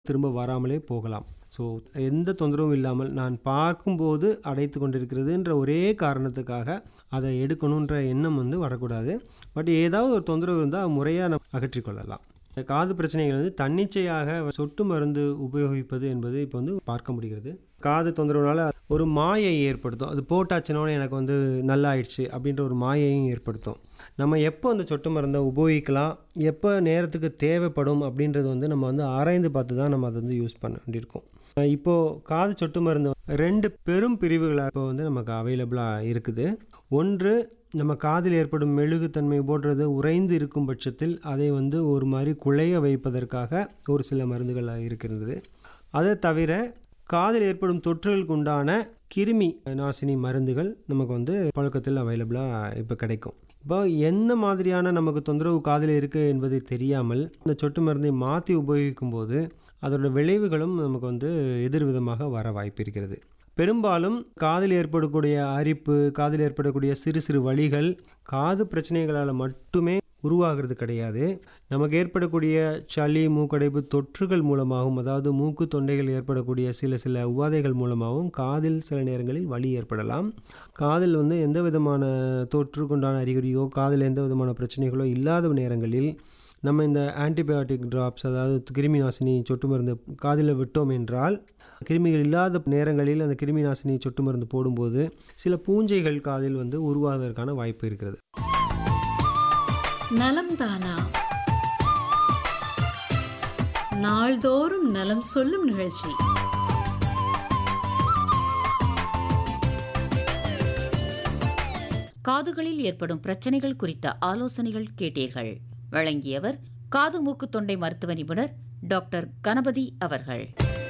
திரும்ப வராமலே போகலாம் ஸோ எந்த தொந்தரவும் இல்லாமல் நான் பார்க்கும்போது அடைத்து கொண்டிருக்கிறதுன்ற ஒரே காரணத்துக்காக அதை எடுக்கணுன்ற எண்ணம் வந்து வரக்கூடாது பட் ஏதாவது ஒரு தொந்தரவு இருந்தால் முறையாக நம்ம அகற்றிக்கொள்ளலாம் இந்த காது பிரச்சனைகள் வந்து தன்னிச்சையாக சொட்டு மருந்து உபயோகிப்பது என்பது இப்போ வந்து பார்க்க முடிகிறது காது தொந்தரவுனால ஒரு மாயை ஏற்படுத்தும் அது போட்டாச்சுனோட எனக்கு வந்து நல்லாயிடுச்சு அப்படின்ற ஒரு மாயையும் ஏற்படுத்தும் நம்ம எப்போ அந்த சொட்டு மருந்தை உபயோகிக்கலாம் எப்போ நேரத்துக்கு தேவைப்படும் அப்படின்றது வந்து நம்ம வந்து ஆராய்ந்து பார்த்து தான் நம்ம அதை வந்து யூஸ் பண்ண வேண்டியிருக்கும் இப்போது காது சொட்டு மருந்து ரெண்டு பெரும் பிரிவுகளாக இப்போ வந்து நமக்கு அவைலபிளாக இருக்குது ஒன்று நம்ம காதில் ஏற்படும் மெழுகுத்தன்மை போன்றது உறைந்து இருக்கும் பட்சத்தில் அதை வந்து ஒரு மாதிரி குழைய வைப்பதற்காக ஒரு சில மருந்துகள் இருக்கிறது அதை தவிர காதில் ஏற்படும் தொற்றுகளுக்கு உண்டான கிருமி நாசினி மருந்துகள் நமக்கு வந்து பழக்கத்தில் அவைலபிளாக இப்போ கிடைக்கும் இப்போ என்ன மாதிரியான நமக்கு தொந்தரவு காதில் இருக்குது என்பதை தெரியாமல் இந்த சொட்டு மருந்தை மாற்றி உபயோகிக்கும் போது அதோட விளைவுகளும் நமக்கு வந்து எதிர்விதமாக வர வாய்ப்பு இருக்கிறது பெரும்பாலும் காதில் ஏற்படக்கூடிய அரிப்பு காதில் ஏற்படக்கூடிய சிறு சிறு வலிகள் காது பிரச்சனைகளால் மட்டுமே உருவாகிறது கிடையாது நமக்கு ஏற்படக்கூடிய சளி மூக்கடைப்பு தொற்றுகள் மூலமாகவும் அதாவது மூக்கு தொண்டைகள் ஏற்படக்கூடிய சில சில உபாதைகள் மூலமாகவும் காதில் சில நேரங்களில் வலி ஏற்படலாம் காதில் வந்து எந்த விதமான தொற்றுக்குண்டான அறிகுறியோ காதில் எந்த விதமான பிரச்சனைகளோ இல்லாத நேரங்களில் நம்ம இந்த ஆன்டிபயோட்டிக் ட்ராப்ஸ் அதாவது கிருமி நாசினி சொட்டு மருந்து காதில் விட்டோம் என்றால் கிருமிகள் இல்லாத நேரங்களில் அந்த கிருமி நாசினி சொட்டு மருந்து போடும்போது சில பூஞ்சைகள் காதில் வந்து உருவாவதற்கான வாய்ப்பு இருக்கிறது நலம் தானா நாள்தோறும் நலம் சொல்லும் நிகழ்ச்சி காதுகளில் ஏற்படும் பிரச்சனைகள் குறித்த ஆலோசனைகள் கேட்டீர்கள் வழங்கியவர் காது மூக்கு தொண்டை மருத்துவ நிபுணர் டாக்டர் கணபதி அவர்கள்